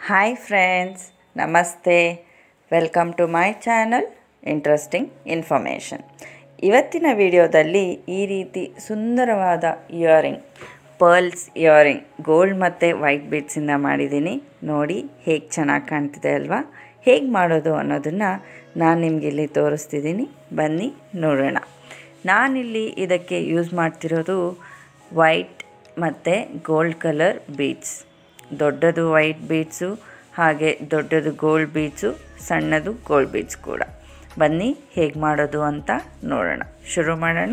hi friends ನಮಸ್ತೆ welcome to my channel interesting information ಇವತ್ತಿನ ವಿಡಿಯೋದಲ್ಲಿ ಈ ರೀತಿ ಸುಂದರವಾದ ಇಯರಿಂಗ್ ಪರ್ಲ್ಸ್ ಇಯರಿಂಗ್ ಗೋಲ್ಡ್ ಮತ್ತು ವೈಟ್ ಬೀಡ್ಸಿಂದ ಮಾಡಿದ್ದೀನಿ ನೋಡಿ ಹೇಗೆ ಚೆನ್ನಾಗಿ ಕಾಣ್ತಿದೆ ಅಲ್ವಾ ಹೇಗೆ ಮಾಡೋದು ಅನ್ನೋದನ್ನು ನಾನು ನಿಮಗೆ ಇಲ್ಲಿ ತೋರಿಸ್ತಿದ್ದೀನಿ ಬನ್ನಿ ನೋಡೋಣ ನಾನಿಲ್ಲಿ ಇದಕ್ಕೆ ಯೂಸ್ ಮಾಡ್ತಿರೋದು ವೈಟ್ ಮತ್ತು ಗೋಲ್ಡ್ ಕಲರ್ ಬೀಡ್ಸ್ ದೊಡ್ಡದು ವೈಟ್ ಬೀಡ್ಸು ಹಾಗೆ ದೊಡ್ಡದು ಗೋಲ್ಡ್ ಬೀಡ್ಸು ಸಣ್ಣದು ಗೋಲ್ಡ್ ಬೀಡ್ಸ್ ಕೂಡ ಬನ್ನಿ ಹೇಗೆ ಮಾಡೋದು ಅಂತ ನೋಡೋಣ ಶುರು ಮಾಡೋಣ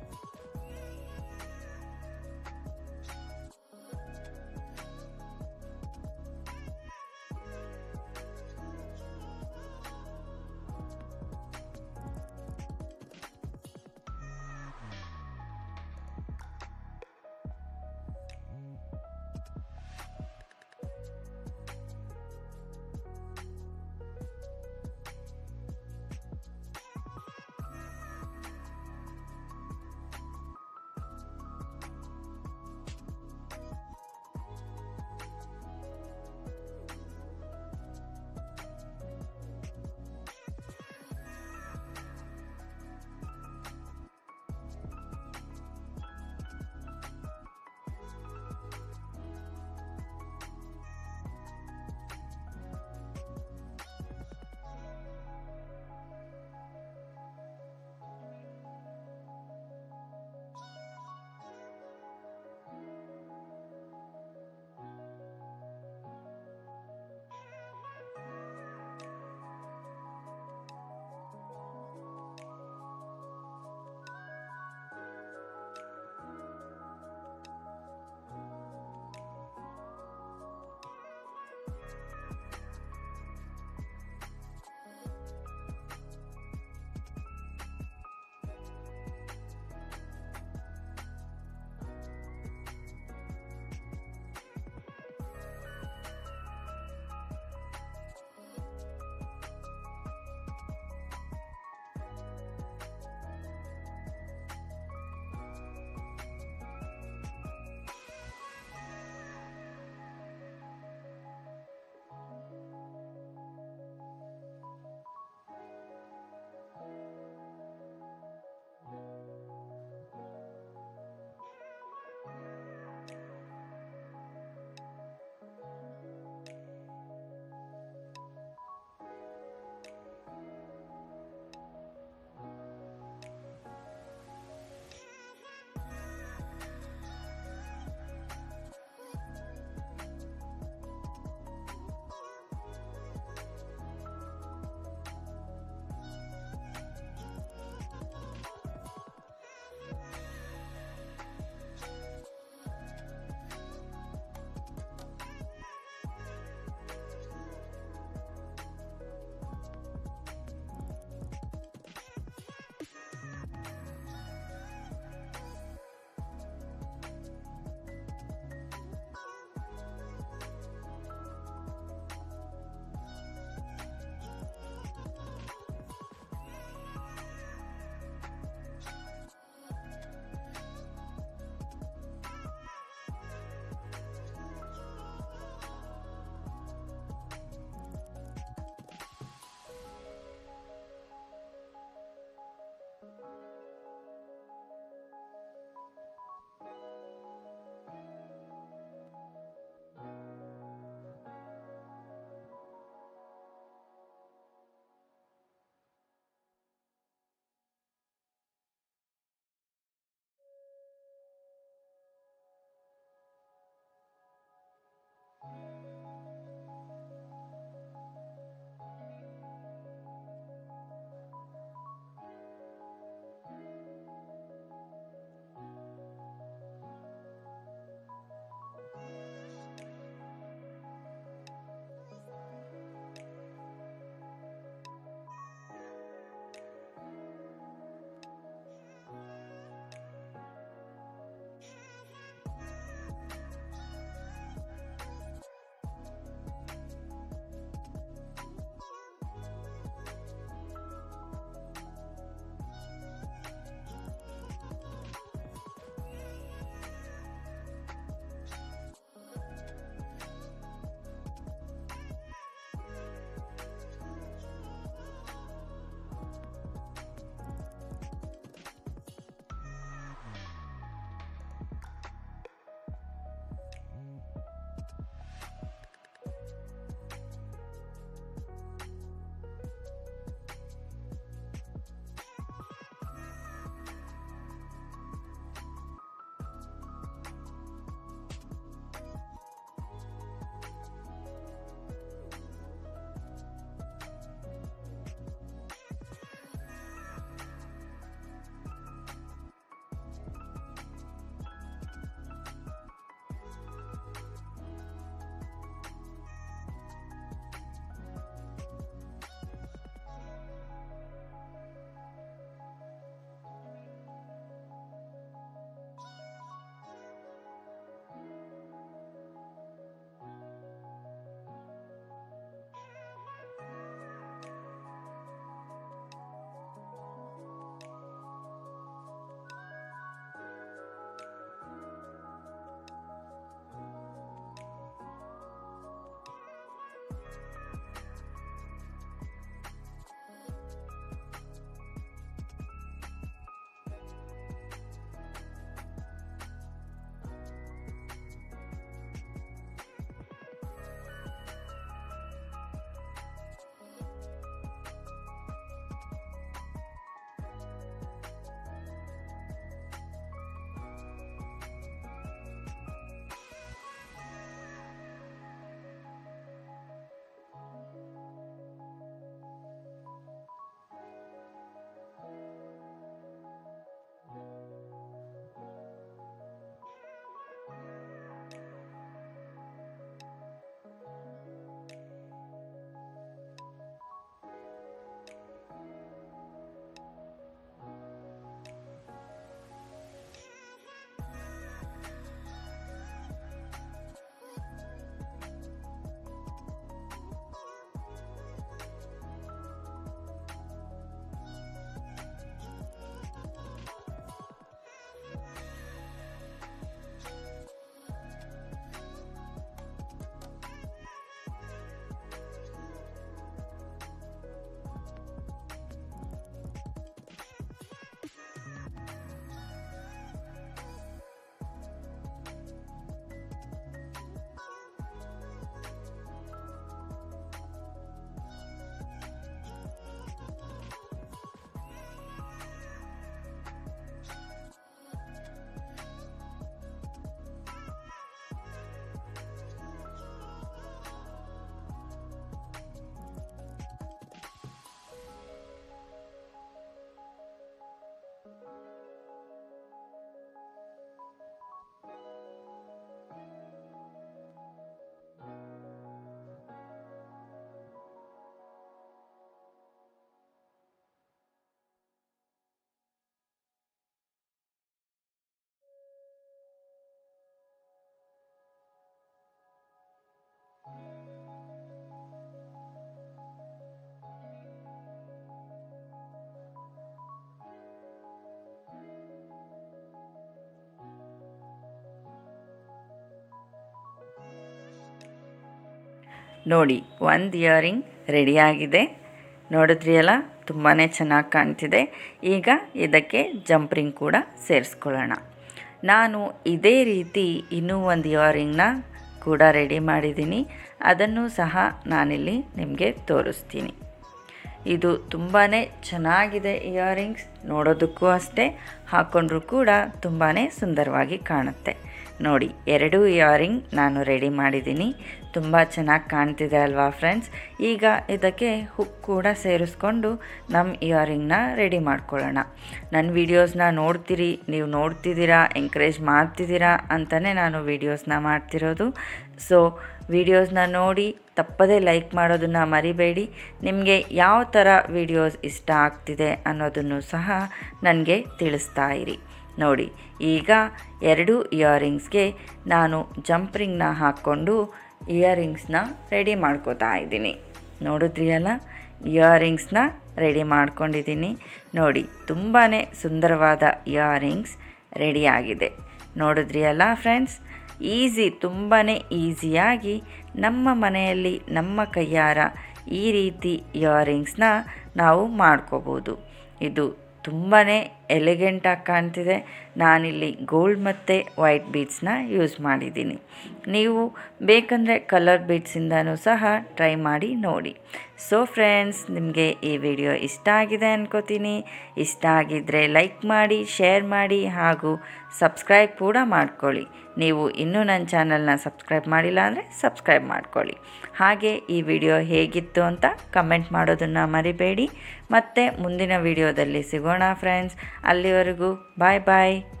ನೋಡಿ ಒಂದು ಇಯರಿಂಗ್ ರೆಡಿಯಾಗಿದೆ ನೋಡಿದ್ರಿ ಅಲ್ಲ ತುಂಬಾ ಚೆನ್ನಾಗಿ ಕಾಣ್ತಿದೆ ಈಗ ಇದಕ್ಕೆ ಜಂಪ್ರಿಂಗ್ ಕೂಡ ಸೇರಿಸ್ಕೊಳ್ಳೋಣ ನಾನು ಇದೇ ರೀತಿ ಇನ್ನೂ ಒಂದು ಇಯರಿಂಗ್ನ ಕೂಡ ರೆಡಿ ಮಾಡಿದ್ದೀನಿ ಅದನ್ನು ಸಹ ನಾನಿಲ್ಲಿ ನಿಮಗೆ ತೋರಿಸ್ತೀನಿ ಇದು ತುಂಬಾ ಚೆನ್ನಾಗಿದೆ ಇಯರಿಂಗ್ಸ್ ನೋಡೋದಕ್ಕೂ ಅಷ್ಟೇ ಹಾಕ್ಕೊಂಡ್ರೂ ಕೂಡ ತುಂಬಾ ಸುಂದರವಾಗಿ ಕಾಣುತ್ತೆ ನೋಡಿ ಎರಡು ಇಯರಿಂಗ್ ನಾನು ರೆಡಿ ಮಾಡಿದ್ದೀನಿ ತುಂಬ ಚೆನ್ನಾಗಿ ಕಾಣ್ತಿದೆ ಅಲ್ವಾ ಫ್ರೆಂಡ್ಸ್ ಈಗ ಇದಕ್ಕೆ ಹುಕ್ ಕೂಡ ಸೇರಿಸ್ಕೊಂಡು ನಮ್ಮ ಇಯರಿಂಗ್ನ ರೆಡಿ ಮಾಡ್ಕೊಳ್ಳೋಣ ನನ್ನ ವೀಡಿಯೋಸ್ನ ನೋಡ್ತೀರಿ ನೀವು ನೋಡ್ತಿದ್ದೀರಾ ಎಂಕರೇಜ್ ಮಾಡ್ತಿದ್ದೀರಾ ಅಂತಲೇ ನಾನು ವೀಡಿಯೋಸ್ನ ಮಾಡ್ತಿರೋದು ಸೊ ವೀಡಿಯೋಸ್ನ ನೋಡಿ ತಪ್ಪದೇ ಲೈಕ್ ಮಾಡೋದನ್ನು ಮರಿಬೇಡಿ ನಿಮಗೆ ಯಾವ ಥರ ವೀಡಿಯೋಸ್ ಇಷ್ಟ ಆಗ್ತಿದೆ ಅನ್ನೋದನ್ನು ಸಹ ನನಗೆ ತಿಳಿಸ್ತಾ ಇರಿ ನೋಡಿ ಈಗ ಎರಡು ಇಯರಿಂಗ್ಸ್ಗೆ ನಾನು ಜಂಪ್ರಿಂಗ್ನ ಹಾಕ್ಕೊಂಡು ಇಯರಿಂಗ್ಸ್ನ ರೆಡಿ ಮಾಡ್ಕೋತಾ ಇದ್ದೀನಿ ನೋಡಿದ್ರಿ ಅಲ್ಲ ಇಯರಿಂಗ್ಸ್ನ ರೆಡಿ ಮಾಡ್ಕೊಂಡಿದ್ದೀನಿ ನೋಡಿ ತುಂಬಾ ಸುಂದರವಾದ ಇಯರಿಂಗ್ಸ್ ರೆಡಿಯಾಗಿದೆ ನೋಡಿದ್ರಿ ಅಲ್ಲ ಫ್ರೆಂಡ್ಸ್ ಈಸಿ ತುಂಬಾ ಈಸಿಯಾಗಿ ನಮ್ಮ ಮನೆಯಲ್ಲಿ ನಮ್ಮ ಕೈಯಾರ ಈ ರೀತಿ ಇಯರಿಂಗ್ಸ್ನ ನಾವು ಮಾಡ್ಕೋಬೋದು ಇದು ತುಂಬಾ ಎಲಿಗೆಂಟಾಗಿ ಕಾಣ್ತಿದೆ ನಾನಿಲ್ಲಿ ಗೋಲ್ಡ್ ಮತ್ತು ವೈಟ್ ಬೀಡ್ಸ್ನ ಯೂಸ್ ಮಾಡಿದ್ದೀನಿ ನೀವು ಬೇಕಂದರೆ ಕಲರ್ ಬೀಡ್ಸಿಂದನೂ ಸಹ ಟ್ರೈ ಮಾಡಿ ನೋಡಿ ಸೊ ಫ್ರೆಂಡ್ಸ್ ನಿಮಗೆ ಈ ವಿಡಿಯೋ ಇಷ್ಟ ಆಗಿದೆ ಅನ್ಕೋತೀನಿ ಇಷ್ಟ ಆಗಿದ್ದರೆ ಲೈಕ್ ಮಾಡಿ ಶೇರ್ ಮಾಡಿ ಹಾಗೂ ಸಬ್ಸ್ಕ್ರೈಬ್ ಕೂಡ ಮಾಡ್ಕೊಳ್ಳಿ ನೀವು ಇನ್ನೂ ನನ್ನ ಚಾನಲ್ನ ಸಬ್ಸ್ಕ್ರೈಬ್ ಮಾಡಿಲ್ಲ ಅಂದರೆ ಸಬ್ಸ್ಕ್ರೈಬ್ ಮಾಡ್ಕೊಳ್ಳಿ ಹಾಗೆ ಈ ವಿಡಿಯೋ ಹೇಗಿತ್ತು ಅಂತ ಕಮೆಂಟ್ ಮಾಡೋದನ್ನು ಮರಿಬೇಡಿ ಮತ್ತು ಮುಂದಿನ ವಿಡಿಯೋದಲ್ಲಿ ಸಿಗೋಣ ಫ್ರೆಂಡ್ಸ್ ಅಲ್ಲಿವರೆಗೂ ಬಾಯ್ ಬಾಯ್